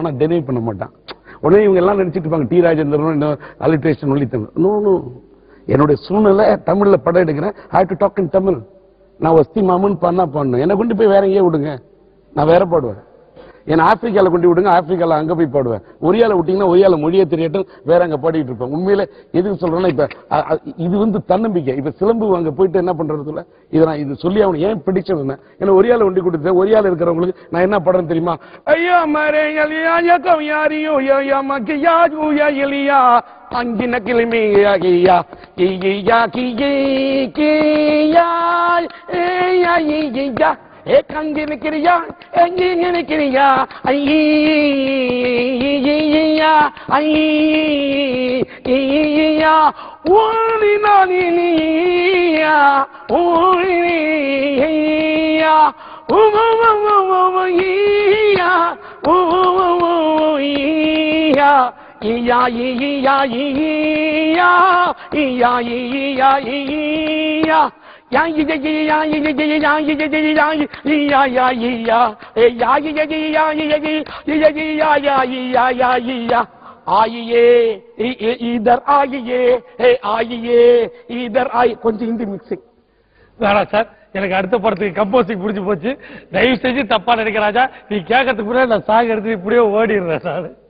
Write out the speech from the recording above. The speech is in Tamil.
ஆனா டெனை பண்ண மாட்டான் உடனே இவங்க எல்லாம் நினைச்சிட்டு இருப்பாங்க டி ராஜேந்திரன் இன்னும் அலிட்ரேஷன் ஒளி தமிழ் நோ நோ என்னுடைய சூழ்நிலை தமிழ்ல படம் எடுக்கிறேன் I to talk in Tamil நான் வஸ்தி மாமன் பண்ணா பண்ணணும் என்னை கொண்டு போய் வேற எங்கேயே விடுங்க நான் வேற பாடுவேன் ஏன்னா ஆப்பிரிக்கால கொண்டு விடுங்க ஆப்பிரிக்கால அங்க போய் பாடுவேன் ஒரியால விட்டீங்கன்னா ஒரியால மொழியை தெரியட்டும் வேற அங்க பாடிட்டு இருப்பேன் உண்மையில எதுக்கு சொல்றேன்னா இப்ப அ, அ, இது வந்து தன்னம்பிக்கை இப்ப சிலம்பு அங்க போயிட்டு என்ன பண்றதுல இதை நான் இது சொல்லி அவன் ஏன் பிடிச்சது என்ன ஏன்னா ஒரியால ஒண்டி கொடுத்தேன் ஒரியால இருக்கிறவங்களுக்கு நான் என்ன படுறேன் தெரியுமா ஐயா மரே எலியா யக்கம் யாரியோ யா மக்கி யாஜு யா எலியா அங்கின கிளிமி யாகியா கியா கியே கியா ஏயா ஈயா ஏ கங்கி நிக்கிறியா எங்கி நிக்கிறியா ஐயா ஐயா ஊனி நானியா ஊனியா உமையா உமையா ஈயா ஈயா ஈயா ஈயா ஈயா ஈயா யா ஈ ஈ ஈ யா ஈ ஈ ஈ யா ஈ ஈ ஈ யா ஈ ஈ யா யா ஈ யா ஏ யா ஈ ஈ ஈ யா ஈ ஈ ஈ ஈ ஈ யா யா ஈ யா யா ஈ யா ஆயியே இ- இ- இதர் ஆயியே ஏ ஆயியே இதர் ஆயி கொஞ்சம் ஹிந்தி மிக்சிங் வேணாம் சார் எனக்கு அடுத்த படத்துக்கு கம்போசிங் புடிச்சு போச்சு தயவு செஞ்சு தப்பா நினைக்க ராஜா நீ கேட்கறதுக்கு முன்னாடி நான் சாங் எடுத்து இப்படியே ஓடிடுறேன் சார்